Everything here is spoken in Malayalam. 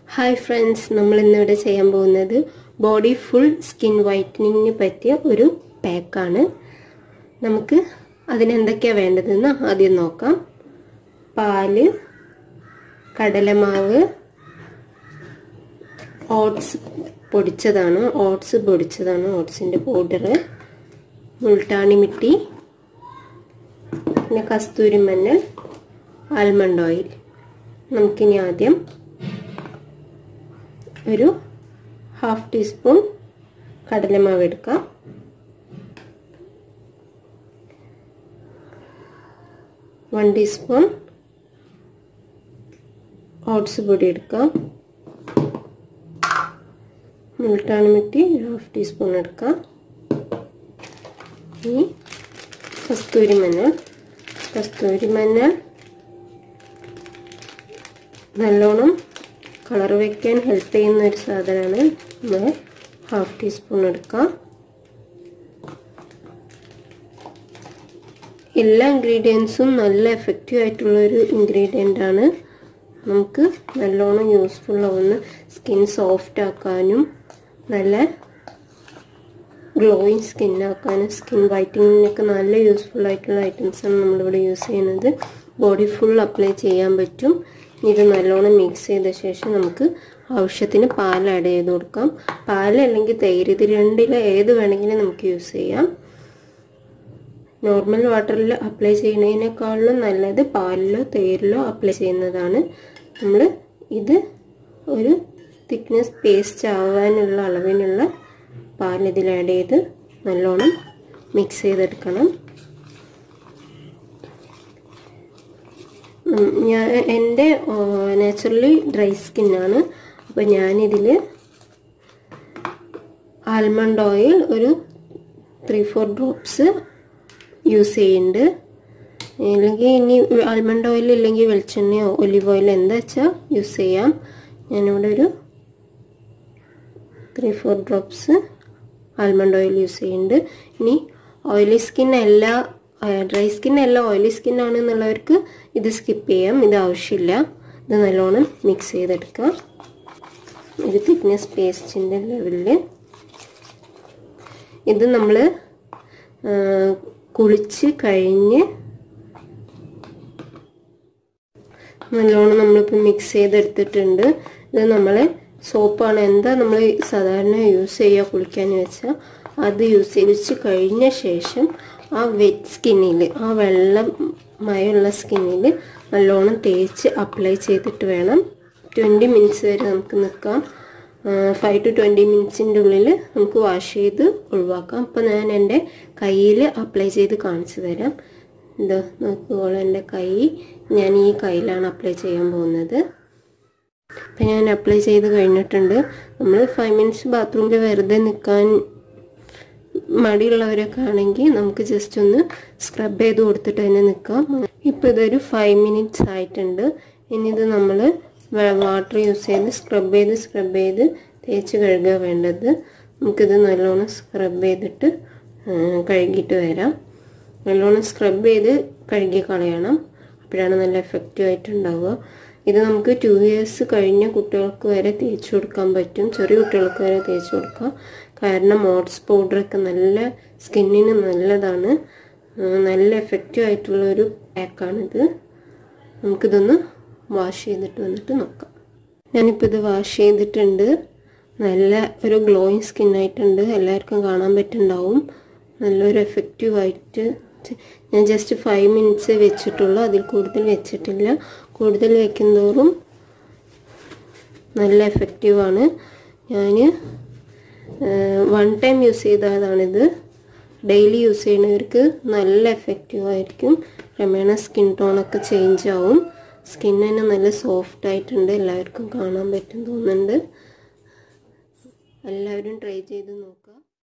ഹായ് ഫ്രണ്ട്സ് നമ്മൾ ഇന്നിവിടെ ചെയ്യാൻ പോകുന്നത് ബോഡി ഫുൾ സ്കിൻ വൈറ്റനിങ്ങിന് പറ്റിയ ഒരു പാക്കാണ് നമുക്ക് അതിനെന്തൊക്കെയാണ് വേണ്ടതെന്ന് ആദ്യം നോക്കാം പാല് കടലമാവ് ഓട്സ് പൊടിച്ചതാണ് ഓട്സ് പൊടിച്ചതാണ് ഓട്സിൻ്റെ പൗഡർ മുൾട്ടാണി മിട്ടി പിന്നെ കസ്തൂരി മഞ്ഞൾ ആൽമണ്ട് ഓയിൽ നമുക്കിനി ആദ്യം ഒരു ഹാഫ് ടീസ്പൂൺ കടലമാവ് എടുക്കാം വൺ ടീസ്പൂൺ ഓട്സ് പൊടി എടുക്കാം മുൾട്ടാണി മിട്ടി ഹാഫ് ടീസ്പൂൺ എടുക്കാം ഇനി കസ്തൂരി മഞ്ഞൾ കസ്തൂരി മഞ്ഞൾ നല്ലോണം കളർ വയ്ക്കാൻ ഹെൽപ്പ് ചെയ്യുന്ന ഒരു സാധനമാണ് നമ്മൾ ഹാഫ് ടീസ്പൂൺ എടുക്കാം എല്ലാ ഇൻഗ്രീഡിയൻസും നല്ല എഫക്റ്റീവ് ആയിട്ടുള്ള ഒരു ഇൻഗ്രീഡിയൻ്റ് ആണ് നമുക്ക് നല്ലോണം യൂസ്ഫുൾ ആവുന്ന സ്കിൻ സോഫ്റ്റ് ആക്കാനും നല്ല ഗ്ലോയിങ് സ്കിൻ ആക്കാനും സ്കിൻ വൈറ്റനിങ്ങിനൊക്കെ നല്ല യൂസ്ഫുൾ ആയിട്ടുള്ള ഐറ്റംസാണ് നമ്മളിവിടെ യൂസ് ചെയ്യുന്നത് ബോഡി ഫുൾ അപ്ലൈ ചെയ്യാൻ പറ്റും ഇത് നല്ലോണം മിക്സ് ചെയ്ത ശേഷം നമുക്ക് ആവശ്യത്തിന് പാൽ ആഡ് ചെയ്ത് കൊടുക്കാം പാൽ അല്ലെങ്കിൽ തൈര് ഇത് രണ്ടിൽ ഏത് വേണമെങ്കിലും നമുക്ക് യൂസ് ചെയ്യാം നോർമൽ വാട്ടറിൽ അപ്ലൈ ചെയ്യുന്നതിനേക്കാളും നല്ലത് പാലിലോ തൈരിലോ അപ്ലൈ ചെയ്യുന്നതാണ് നമ്മൾ ഇത് ഒരു തിക്നെസ് പേസ്റ്റ് ആവാനുള്ള അളവിനുള്ള പാൽ ഇതിൽ ആഡ് ചെയ്ത് നല്ലോണം മിക്സ് ചെയ്തെടുക്കണം ഞാൻ എൻ്റെ നാച്ചുറലി ഡ്രൈ സ്കിന്നാണ് അപ്പോൾ ഞാനിതിൽ ആൽമണ്ട് ഓയിൽ ഒരു ത്രീ ഫോർ ഡ്രോപ്സ് യൂസ് ചെയ്യുന്നുണ്ട് അല്ലെങ്കിൽ ഇനി ആൽമണ്ട് ഓയിൽ ഇല്ലെങ്കിൽ വെളിച്ചെണ്ണയോ ഒലിവ് ഓയിലോ എന്താ വെച്ചാൽ യൂസ് ചെയ്യാം ഞാനിവിടെ ഒരു three four drops almond oil use ചെയ്യുന്നുണ്ട് ഇനി ഓയിലി സ്കിൻ എല്ലാ ഡ്രൈ സ്കിൻ അല്ല ഓയിലി സ്കിൻ ആണെന്നുള്ളവർക്ക് ഇത് സ്കിപ്പ് ചെയ്യാം ഇത് ആവശ്യമില്ല ഇത് നല്ലോണം മിക്സ് ചെയ്തെടുക്കാം ഒരു തിക്നെസ് പേസ്റ്റിൻ്റെ ലെവലിൽ ഇത് നമ്മൾ കുളിച്ച് കഴിഞ്ഞ് നല്ലോണം നമ്മളിപ്പോൾ മിക്സ് ചെയ്തെടുത്തിട്ടുണ്ട് ഇത് നമ്മൾ സോപ്പാണ് എന്താ നമ്മൾ സാധാരണ യൂസ് ചെയ്യുക കുളിക്കാൻ വെച്ചാൽ അത് യൂസ് ചെയ്ത് കഴിഞ്ഞ ശേഷം ആ വെറ്റ് സ്കിന്നിൽ ആ വെള്ളം മയുള്ള സ്കിന്നിൽ നല്ലോണം തേച്ച് അപ്ലൈ ചെയ്തിട്ട് വേണം ട്വൻറ്റി മിനിറ്റ്സ് വരെ നമുക്ക് നിൽക്കാം ഫൈവ് ടു ട്വൻറ്റി മിനിറ്റ്സിൻ്റെ ഉള്ളിൽ നമുക്ക് വാഷ് ചെയ്ത് ഒഴിവാക്കാം അപ്പോൾ ഞാൻ എൻ്റെ കയ്യിൽ അപ്ലൈ ചെയ്ത് കാണിച്ചു തരാം ഇത് നോക്കുമ്പോൾ എൻ്റെ കൈ ഞാൻ ഈ കയ്യിലാണ് അപ്ലൈ ചെയ്യാൻ പോകുന്നത് അപ്പം ഞാൻ അപ്ലൈ ചെയ്ത് കഴിഞ്ഞിട്ടുണ്ട് നമ്മൾ ഫൈവ് മിനിറ്റ്സ് ബാത്റൂമിൽ വെറുതെ നിൽക്കാൻ മടിയുള്ളവരൊക്കെ ആണെങ്കിൽ നമുക്ക് ജസ്റ്റ് ഒന്ന് സ്ക്രബ് ചെയ്ത് കൊടുത്തിട്ട് തന്നെ നിൽക്കാം ഇപ്പോൾ ഇതൊരു ഫൈവ് മിനിറ്റ്സ് ആയിട്ടുണ്ട് ഇനി ഇത് നമ്മൾ വാട്ടർ യൂസ് ചെയ്ത് സ്ക്രബ് ചെയ്ത് സ്ക്രബ് ചെയ്ത് തേച്ച് കഴുകുക വേണ്ടത് നമുക്കിത് നല്ലോണം സ്ക്രബ് ചെയ്തിട്ട് കഴുകിയിട്ട് വരാം നല്ലോണം സ്ക്രബ് ചെയ്ത് കഴുകി കളയണം അപ്പോഴാണ് നല്ല എഫക്റ്റീവ് ആയിട്ടുണ്ടാവുക ഇത് നമുക്ക് ടു ഇയേഴ്സ് കഴിഞ്ഞ കുട്ടികൾക്ക് വരെ തേച്ച് കൊടുക്കാൻ പറ്റും ചെറിയ കുട്ടികൾക്ക് വരെ തേച്ച് കൊടുക്കാം കാരണം ഓട്സ് പൗഡറൊക്കെ നല്ല സ്കിന്നിന് നല്ലതാണ് നല്ല എഫക്റ്റീവ് ആയിട്ടുള്ള ഒരു പാക്കാണിത് നമുക്കിതൊന്ന് വാഷ് ചെയ്തിട്ട് വന്നിട്ട് നോക്കാം ഞാനിപ്പോൾ ഇത് വാഷ് ചെയ്തിട്ടുണ്ട് നല്ല ഒരു ഗ്ലോയിങ് സ്കിന്നായിട്ടുണ്ട് എല്ലാവർക്കും കാണാൻ പറ്റുന്നുണ്ടാവും നല്ലൊരു എഫക്റ്റീവ് ആയിട്ട് ഞാൻ ജസ്റ്റ് ഫൈവ് മിനിറ്റ്സ് വെച്ചിട്ടുള്ളൂ അതിൽ കൂടുതൽ വെച്ചിട്ടില്ല കൂടുതൽ വെക്കുന്തോറും നല്ല എഫക്റ്റീവാണ് ഞാൻ വൺ ടൈം യൂസ് ചെയ്തതാണിത് ഡെയിലി യൂസ് ചെയ്യുന്നവർക്ക് നല്ല എഫക്റ്റീവ് ആയിരിക്കും ക്രമേണ സ്കിൻ ടോണൊക്കെ ചേഞ്ച് ആവും സ്കിൻ തന്നെ നല്ല സോഫ്റ്റ് ആയിട്ടുണ്ട് എല്ലാവർക്കും കാണാൻ പറ്റും തോന്നുന്നുണ്ട് എല്ലാവരും ട്രൈ ചെയ്ത് നോക്കും